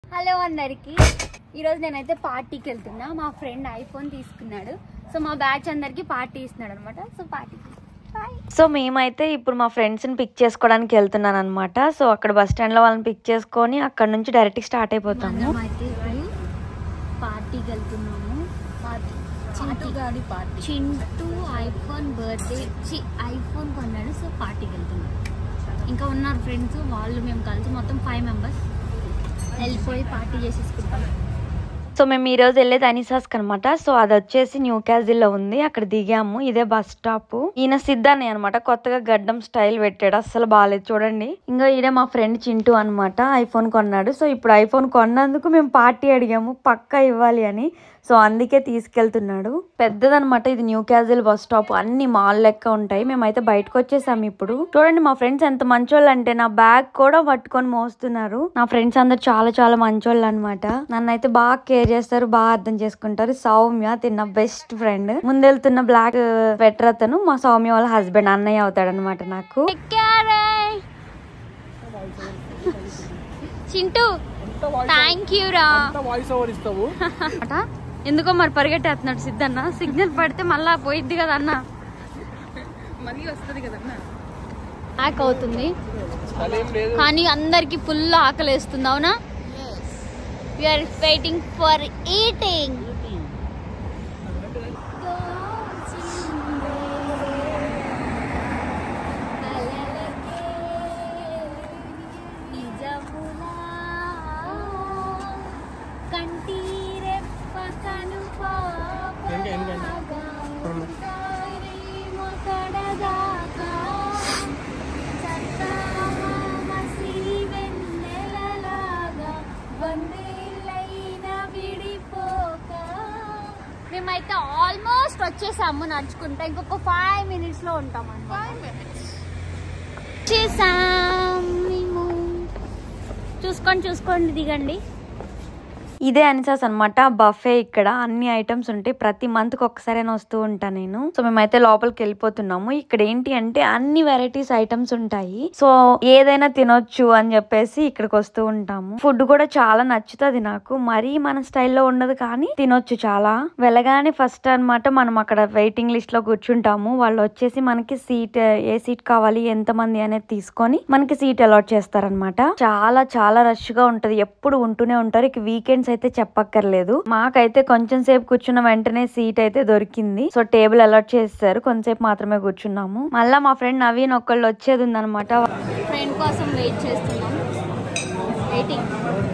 hello అందరికి ఈరోజు నేనైతే పార్టీకి వెళ్తున్నా మా ఫ్రెండ్ ఐఫోన్ తీసుకున్నాడు సో మా బ్యాచ్ అందరికి పార్టీ ఇస్తున్నాడు అనమాట సో పార్టీకి బాయ్ సో మేమైతే ఇప్పుడు మా ఫ్రెండ్స్ని పిక్ చేసుకోవడానికి వెళ్తున్నాను అనమాట సో అక్కడ బస్ స్టాండ్లో వాళ్ళని పిక్ చేసుకొని అక్కడ నుంచి డైరెక్ట్ స్టార్ట్ అయిపోతాము మనం అయితే ఇప్పుడు పార్టీకి వెళ్తున్నాము పార్టీ చింటూ గాడి పార్టీ చింటూ ఐఫోన్ బర్త్డే చి ఐఫోన్ కొన్నాడు సో పార్టీకి వెళ్తున్నాడు ఇంకా ఉన్నారు ఫ్రెండ్స్ వాళ్ళు మేము కలిసి మొత్తం ఫైవ్ మెంబర్స్ వెళ్ళిపోయి పార్టీ చేసేసుకుంటాం సో మేము ఈ రోజు వెళ్ళేది అనిసాస్కి అనమాట సో అది వచ్చేసి న్యూ క్యాజిల్లో ఉంది అక్కడ దిగాము ఇదే బస్ స్టాప్ ఈయన సిద్ధాన్ని అనమాట కొత్తగా గడ్డం స్టైల్ పెట్టాడు అస్సలు బాగాలేదు చూడండి ఇంకా ఈడే మా ఫ్రెండ్ చింటూ అనమాట ఐఫోన్ కొన్నాడు సో ఇప్పుడు ఐఫోన్ కొన్నందుకు మేము పార్టీ అడిగాము పక్కా ఇవ్వాలి అని సో అందుకే తీసుకెళ్తున్నాడు పెద్దదనమాట ఇది న్యూ క్యాజిల్ బస్ స్టాప్ అన్ని మాల్ లెక్క ఉంటాయి మేమైతే బయటకు వచ్చేసాము ఇప్పుడు చూడండి మా ఫ్రెండ్స్ ఎంత మంచోళ్ళు అంటే నా బ్యాగ్ కూడా పట్టుకొని మోస్తున్నారు నా ఫ్రెండ్స్ అందరు చాలా చాలా మంచోళ్ళు అనమాట నన్ను అయితే బాగా కేర్ చేస్తారు బాగా అర్థం చేసుకుంటారు సౌమ్య తిన్న బెస్ట్ ఫ్రెండ్ ముందెళ్తున్న బ్లాక్ స్వెటర్ అతను మా సౌమ్య వాళ్ళ హస్బెండ్ అన్నయ్య అవుతాడు అనమాట నాకు చింటూ థ్యాంక్ యూ రా వాయిస్ ఓవర్ ఇస్తావు అట ఎందుకో మరి పరిగెట్టేస్తున్నాడు సిద్ధన్న సిగ్నల్ పడితే మళ్ళా పోయిద్ది కదా అన్న మళ్ళీ వస్తుంది కదన్నా హ్యాక్ అవుతుంది అదేం లేదు కానీ అందరికి ఫుల్ ఆకలి వేస్తుంది అవునా ఆర్ వెయిటింగ్ ఫర్ ఈటింగ్ ఇంకా ఎన్ని మేమైతే ఆల్మోస్ట్ వచ్చేసాము నడుచుకుంటా ఇంకొక ఫైవ్ మినిట్స్ లో ఉంటాం అన్నమాట చేసాం మేము చూసుకోండి చూసుకోండి దిగండి ఇదే అనిసాస్ అనమాట బఫే ఇక్కడ అన్ని ఐటమ్స్ ఉంటాయి ప్రతి మంత్ కి ఒక్కసారైనా వస్తూ ఉంటా నేను సో మేమైతే లోపలికి వెళ్ళిపోతున్నాము ఇక్కడ ఏంటి అంటే అన్ని వెరైటీస్ ఐటమ్స్ ఉంటాయి సో ఏదైనా తినొచ్చు అని చెప్పేసి ఇక్కడికి వస్తూ ఉంటాము ఫుడ్ కూడా చాలా నచ్చుతుంది నాకు మరీ మన స్టైల్లో ఉండదు కానీ తినొచ్చు చాలా వెళ్ళగానే ఫస్ట్ అన్నమాట మనం అక్కడ వెయిటింగ్ లిస్ట్ లో కూర్చుంటాము వాళ్ళు వచ్చేసి మనకి సీట్ ఏ సీట్ కావాలి ఎంత మంది అనేది తీసుకొని మనకి సీట్ అలాట్ చేస్తారనమాట చాలా చాలా రష్ గా ఉంటది ఎప్పుడు ఉంటూనే ఉంటారు ఇక వీకెండ్స్ అయితే చెప్పక్కర్లేదు మాకైతే కొంచెం సేపు కూర్చున్న వెంటనే సీట్ అయితే దొరికింది సో టేబుల్ అలాట్ చేస్తారు కొంతసేపు మాత్రమే కూర్చున్నాము మళ్ళా మా ఫ్రెండ్ నవీన్ ఒకళ్ళు వచ్చేది ఉందన్నమాట ఫ్రెండ్ కోసం వెయిట్ చేస్తున్నాం వెయిటింగ్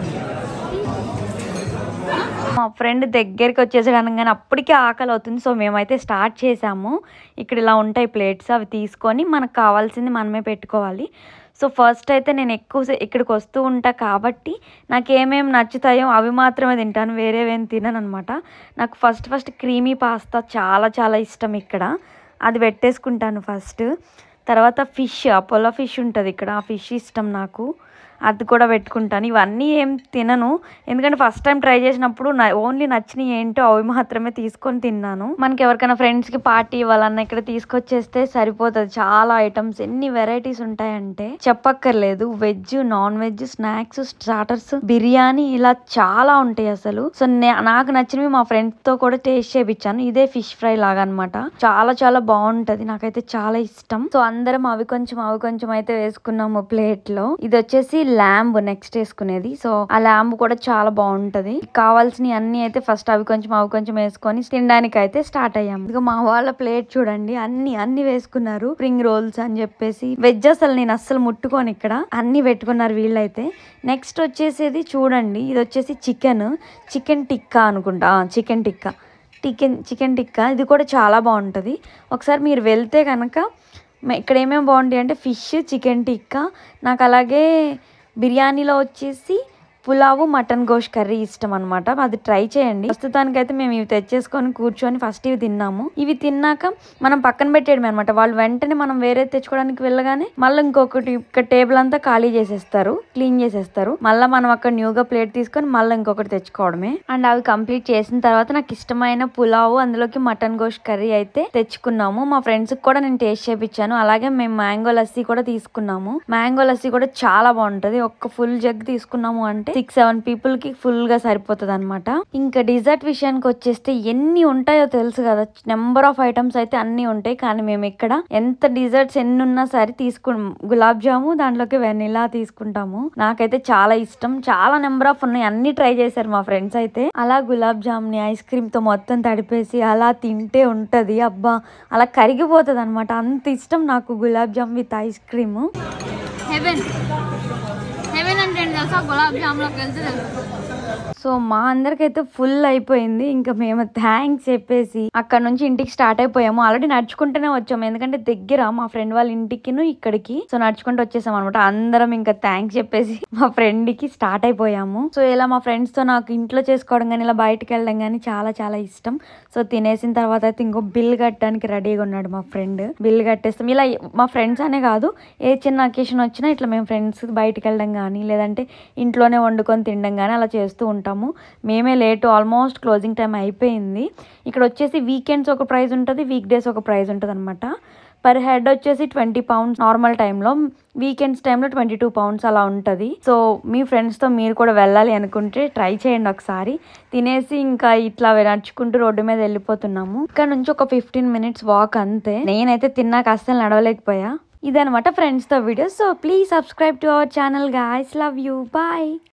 మా ఫ్రెండ్ దగ్గరికి వచ్చేసాడు అనగానే అప్పటికే ఆకలి అవుతుంది సో మేమైతే స్టార్ట్ చేసాము ఇక్కడ ఇలా ఉంటాయి ప్లేట్స్ అవి తీసుకొని మనకు కావాల్సింది మనమే పెట్టుకోవాలి సో ఫస్ట్ అయితే నేను ఎక్కువ సే- ఇక్కడికి వస్తూ ఉంటా కాబట్టి నాకు ఏమేమి నచ్చుతాయో అవి మాత్రమే తింటాను వేరేవేం తినను అనమాట నాకు ఫస్ట్ ఫస్ట్ క్రీమీ పాస్తా చాలా చాలా ఇష్టం ఇక్కడ అది పెట్టేసుకుంటాను ఫస్ట్ తర్వాత ఫిష్ అపోలో ఫిష్ ఉంటుంది ఇక్కడ ఆ ఫిష్ ఇష్టం నాకు అది కూడా పెట్టుకుంటాను ఇవన్నీ ఏం తినను ఎందుకంటే ఫస్ట్ టైం ట్రై చేసినప్పుడు ఓన్లీ నచ్చినవి ఏంటో అవి మాత్రమే తీసుకొని తిన్నాను మనకి ఎవరికైనా ఫ్రెండ్స్కి పార్టీ ఇవ్వాలన్నా ఇక్కడ తీసుకొచ్చేస్తే సరిపోతుంది చాలా ఐటమ్స్ ఎన్ని వెరైటీస్ ఉంటాయంటే చెప్పక్కర్లేదు veg non veg snacks starters biryani ఇలా చాలా ఉంటాయి అసలు సో నే- నాకు నచ్చినవి మా ఫ్రెండ్స్ తో కూడా టేస్ట్ చేపించాను ఇదే ఫిష్ ఫ్రై లాగా అన్నమాట చాలా చాలా బాగుంటది నాకైతే చాలా ఇష్టం సో అందరం అవి కొంచెం అవి కొంచెం అయితే వేసుకున్నాము ప్లేట్ లో ఇది వచ్చేసి ల్యాంబ్ నెక్స్ట్ వేసుకునేది సో ఆ ల్యాంబ్ కూడా చాలా బాగుంటది కావాల్సినవి అన్ని అయితే ఫస్ట్ అవి కొంచెం అవి కొంచెం వేసుకొని తినడానికి అయితే స్టార్ట్ అయ్యాము ఇక మా వాళ్ళ ప్లేట్ చూడండి అన్ని అన్ని వేసుకున్నారు స్ప్రింగ్ రోల్స్ అని చెప్పేసి వెజ్ అసలు నేను అస్సలు ముట్టుకోను ఇక్కడ అన్ని పెట్టుకున్నారు వీళ్ళైతే నెక్స్ట్ వచ్చేసేది చూడండి ఇది వచ్చేసి చికెన్ చికెన్ టిక్కా అనుకుంటా chicken tikka chicken chicken tikka ఇది కూడా చాలా బాగుంటుంది ఒకసారి మీరు వెళ్తే కనుక మ- ఇక్కడ ఏమేమి బాగుంటాయి అంటే ఫిష్ చికెన్ టిక్కా నాకు అలాగే బిర్యానీలో వచ్చేసి పులావు మటన్ గోష్ కర్రీ ఇష్టం అనమాట అది ట్రై చేయండి ప్రస్తుతానికైతే మేము ఇవి తెచ్చేసుకొని కూర్చొని ఫస్ట్ ఇవి తిన్నాము ఇవి తిన్నాక మనం పక్కన పెట్టేయడం అనమాట వాళ్ళు వెంటనే మనం వేరే తెచ్చుకోవడానికి వెళ్ళగానే మళ్ళీ ఇంకొకటి ఇక్కడ టేబుల్ అంతా ఖాళీ చేసేస్తారు క్లీన్ చేసేస్తారు మళ్ళీ మనం అక్కడ న్యూగా ప్లేట్ తీసుకొని మళ్ళీ ఇంకొకటి తెచ్చుకోవడమే అండ్ అవి కంప్లీట్ చేసిన తర్వాత నాకు ఇష్టమైన పులావు అందులోకి మటన్ గోష్ కర్రీ అయితే తెచ్చుకున్నాము మా ఫ్రెండ్స్ కూడా నేను టేస్ట్ చేపించాను అలాగే మేము మ్యాంగో లస్సీ కూడా తీసుకున్నాము మ్యాంగో లస్సీ కూడా చాలా బాగుంటది ఒక్క ఫుల్ జగ్ తీసుకున్నాము అంటే సిక్స్ సెవెన్ పీపుల్ కి ఫుల్ గా సరిపోతుంది అనమాట ఇంకా డిజర్ట్ విషయానికి వచ్చేస్తే ఎన్ని ఉంటాయో తెలుసు కదా నెంబర్ ఆఫ్ ఐటమ్స్ అయితే అన్ని ఉంటాయి కానీ మేము ఇక్కడ ఎంత డిజర్ట్స్ ఎన్ని ఉన్నా సరే తీసుకు గులాబ్ జాము దాంట్లోకి వెనిలా తీసుకుంటాము నాకైతే చాలా ఇష్టం చాలా నెంబర్ ఆఫ్ ఉన్నాయి అన్ని ట్రై చేశారు మా ఫ్రెండ్స్ అయితే అలా గులాబ్ జామ్ ని ఐస్ క్రీమ్ తో మొత్తం తడిపేసి అలా తింటే ఉంటది అబ్బా అలా కరిగిపోతుంది అనమాట అంత ఇష్టం నాకు gulab jam with ice cream heaven heaven అంటే ఏంటి తెలుసా గులాబ్ జామ్లోకి వెళ్తే తెలుసు సో మా అందరికైతే ఫుల్ అయిపోయింది ఇంకా మేము థ్యాంక్స్ చెప్పేసి అక్కడ నుంచి ఇంటికి స్టార్ట్ అయిపోయాము ఆల్రెడీ నడుచుకుంటూనే వచ్చాము ఎందుకంటే దగ్గర మా ఫ్రెండ్ వాళ్ళ ఇంటికిను ఇక్కడికి సో నడుచుకుంటూ వచ్చేసాం అనమాట అందరం ఇంకా థ్యాంక్స్ చెప్పేసి మా ఫ్రెండ్ కి స్టార్ట్ అయిపోయాము సో ఇలా మా ఫ్రెండ్స్ తో నాకు ఇంట్లో చేసుకోవడం కానీ ఇలా బయటకు వెళ్ళడం కానీ చాలా చాలా ఇష్టం సో తినేసిన తర్వాత అయితే ఇంకో బిల్ కట్టడానికి రెడీగా ఉన్నాడు మా ఫ్రెండ్ బిల్ కట్టేస్తాం ఇలా మా ఫ్రెండ్స్ అనే కాదు ఏ చిన్న అకేషన్ వచ్చినా ఇట్లా మేము ఫ్రెండ్స్ బయటకు వెళ్ళడం కానీ లేదంటే ఇంట్లోనే వండుకొని తినడం కానీ అలా చేస్తూ ఉంటాము మేమే లేట్ ఆల్మోస్ట్ క్లోజింగ్ టైం అయిపోయింది ఇక్కడ వచ్చేసి వీకెండ్స్ ఒక ప్రైస్ ఉంటుంది వీక్ డేస్ ఒక ప్రైస్ ఉంటుంది అనమాట పర్ హెడ్ వచ్చేసి ట్వంటీ పౌండ్స్ నార్మల్ టైంలో వీకెండ్స్ టైంలో ట్వంటీ టూ పౌండ్స్ అలా ఉంటుంది సో మీ ఫ్రెండ్స్తో మీరు కూడా వెళ్ళాలి అనుకుంటే ట్రై చేయండి ఒకసారి తినేసి ఇంకా ఇట్లా నడుచుకుంటూ రోడ్డు మీద వెళ్ళిపోతున్నాము ఇక్కడ నుంచి ఒక ఫిఫ్టీన్ మినిట్స్ వాక్ అంతే నేనైతే తిన్నాక అస్సలు నడవలేకపోయా ఇదనమాట ఫ్రెండ్స్తో video so please subscribe to our channel guys love you bye